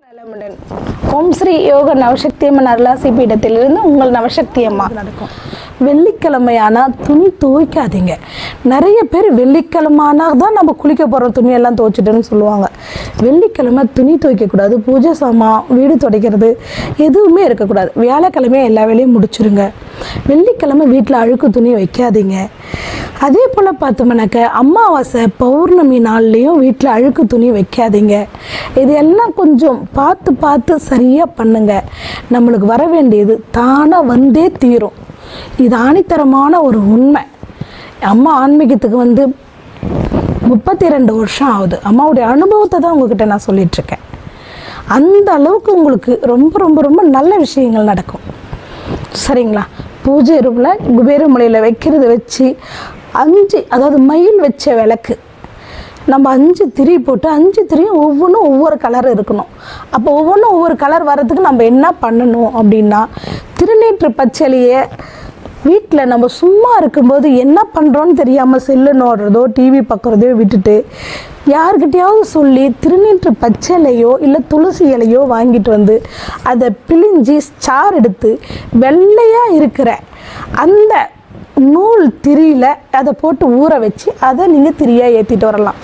நலமுடன் ஓம் ஸ்ரீ யோக நவசக்தி அம்மன் அருளாசி பீடத்திலிருந்து உங்கள் நவசக்தி அம்மா நடக்கும் வெள்ளிக்கிழமையானா துணி துவைக்காதீங்க நிறைய பேர் வெள்ளிக்கிழமைனா தான் நம்ம குளிக்க போகிறோம் துணியெல்லாம் துவைச்சிட்டுன்னு சொல்லுவாங்க வெள்ளிக்கிழமை துணி துவைக்கக்கூடாது பூஜை சாமான் வீடு துடைக்கிறது எதுவுமே இருக்கக்கூடாது வியாழக்கிழமையே எல்லா வேலையும் முடிச்சிருங்க வெள்ளிக்கிழமை வீட்டில் அழுக்கு துணி வைக்காதீங்க அதே போல் பார்த்தோம்னாக்க அமாவாசை பௌர்ணமி நாள்லேயும் வீட்டில் அழுக்கு துணி வைக்காதீங்க இது எல்லாம் கொஞ்சம் பார்த்து பார்த்து சரியாக பண்ணுங்க நம்மளுக்கு வர வேண்டியது தானாக வந்தே தீரும் இது ஆணித்தரமான ஒரு உண்மை அம்மா ஆன்மீகத்துக்கு வந்து முப்பத்தி ரெண்டு வருஷம் ஆகுது அம்மாவுடைய அனுபவத்தை தான் உங்ககிட்ட நான் சொல்லிட்டு இருக்கேன் அந்த அளவுக்கு உங்களுக்கு ரொம்ப ரொம்ப ரொம்ப நல்ல விஷயங்கள் நடக்கும் சரிங்களா பூஜை ரூமில் குபேரமலையில் வைக்கிறத வச்சு அஞ்சு அதாவது மயில் வச்ச விளக்கு நம்ம அஞ்சு திரி போட்டு அஞ்சு திரியும் ஒவ்வொன்றும் ஒவ்வொரு கலர் இருக்கணும் அப்போ ஒவ்வொன்றும் ஒவ்வொரு கலர் வர்றதுக்கு நம்ம என்ன பண்ணணும் அப்படின்னா திருநீற்று பச்சையிலேயே வீட்டில் நம்ம சும்மா இருக்கும்போது என்ன பண்ணுறோன்னு தெரியாமல் செல்லு நோடுறதோ டிவி பார்க்குறதோ விட்டுட்டு யார்கிட்டயாவது சொல்லி திருநீற்று பச்சை இலையோ இல்லை துளசி இலையோ வாங்கிட்டு வந்து அதை பிழிஞ்சி சாறு எடுத்து வெள்ளையாக இருக்கிற அந்த நூல் திரியில் அதை போட்டு ஊற வச்சு அதை நீங்கள் திரியாக ஏற்றிட்டு வரலாம்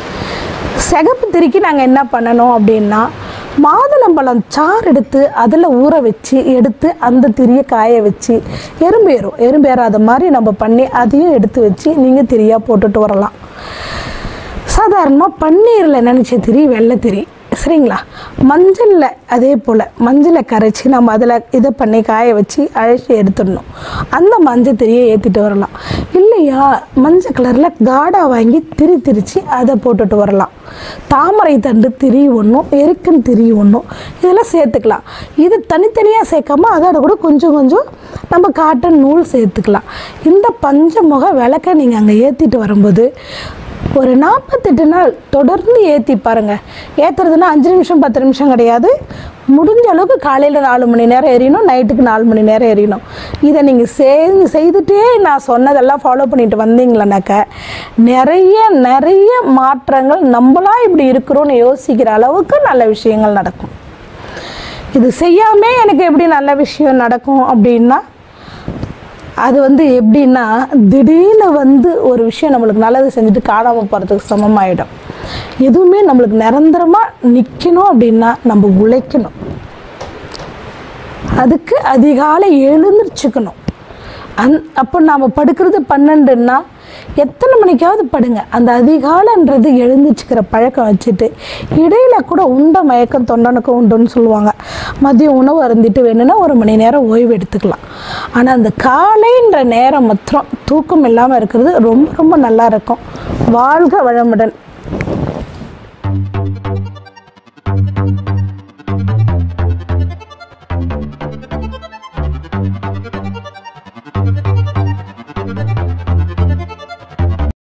சிகப்பு திரிக்கு நாங்கள் என்ன பண்ணணும் அப்படின்னா மாதுளம்பழம் சாறு எடுத்து அதில் ஊற வச்சு எடுத்து அந்த திரியை காய வச்சு எறும்பு ஏறும் எறும்பு ஏறாத மாதிரி நம்ம பண்ணி அதையும் எடுத்து வச்சு நீங்கள் திரியாக போட்டுட்டு வரலாம் சாதாரணமாக பன்னீரில் நினச்ச திரி வெள்ளை திரி சரிங்களா மஞ்சளில் அதே போல் மஞ்சளை கரைச்சி நம்ம அதில் இதை பண்ணி காய வச்சு அழைச்சி எடுத்துடணும் அந்த மஞ்சள் திரியை ஏற்றிட்டு வரலாம் இல்லையா மஞ்சள் கலரில் காடா வாங்கி திரி திரித்து அதை போட்டுட்டு வரலாம் தாமரை தண்டு திரி ஒன்றும் எருக்கன் திரி ஒன்றும் இதெல்லாம் சேர்த்துக்கலாம் இது தனித்தனியாக சேர்க்காம அதோட கூட கொஞ்சம் கொஞ்சம் நம்ம காட்டன் நூல் சேர்த்துக்கலாம் இந்த பஞ்சமுக விளக்கை நீங்கள் அங்கே ஏற்றிட்டு வரும்போது ஒரு நாற்பத்தெட்டு நாள் தொடர்ந்து ஏற்றி பாருங்கள் ஏற்றுறதுனா அஞ்சு நிமிஷம் பத்து நிமிஷம் கிடையாது முடிஞ்ச அளவுக்கு காலையில் நாலு மணி நேரம் எறியணும் நைட்டுக்கு நாலு மணி நேரம் எறியணும் இதை நீங்கள் செய் செய்துட்டே நான் சொன்னதெல்லாம் ஃபாலோ பண்ணிட்டு வந்தீங்களனாக்க நிறைய நிறைய மாற்றங்கள் நம்மளா இப்படி இருக்கிறோன்னு யோசிக்கிற அளவுக்கு நல்ல விஷயங்கள் நடக்கும் இது செய்யாமே எனக்கு எப்படி நல்ல விஷயம் நடக்கும் அப்படின்னா அது வந்து எப்படின்னா திடீர்னு வந்து ஒரு விஷயம் நம்மளுக்கு நல்லது செஞ்சுட்டு காணாமல் போகிறதுக்கு சமமாயிடும் எதுவுமே நம்மளுக்கு நிரந்தரமாக நிற்கணும் அப்படின்னா நம்ம உழைக்கணும் அதுக்கு அதிகாலை எழுந்திரிச்சுக்கணும் அந் அப்போ நாம் படுக்கிறது பன்னெண்டுன்னா எத்தனை மணிக்காவது படுங்க அந்த அதிகாலைன்றது எழுந்திரிச்சுக்கிற பழக்கம் வச்சுட்டு இடையில கூட உண்ட மயக்கம் தொண்டனுக்கும் உண்டுன்னு சொல்லுவாங்க மதியம் உணவு அருந்திட்டு வேணும்னா ஒரு மணி நேரம் ஓய்வு எடுத்துக்கலாம் ஆனால் அந்த காலைன்ற நேரம் மாத்திரம் தூக்கம் இல்லாமல் இருக்கிறது ரொம்ப ரொம்ப நல்லா இருக்கும் வாழ்க வளமுடன்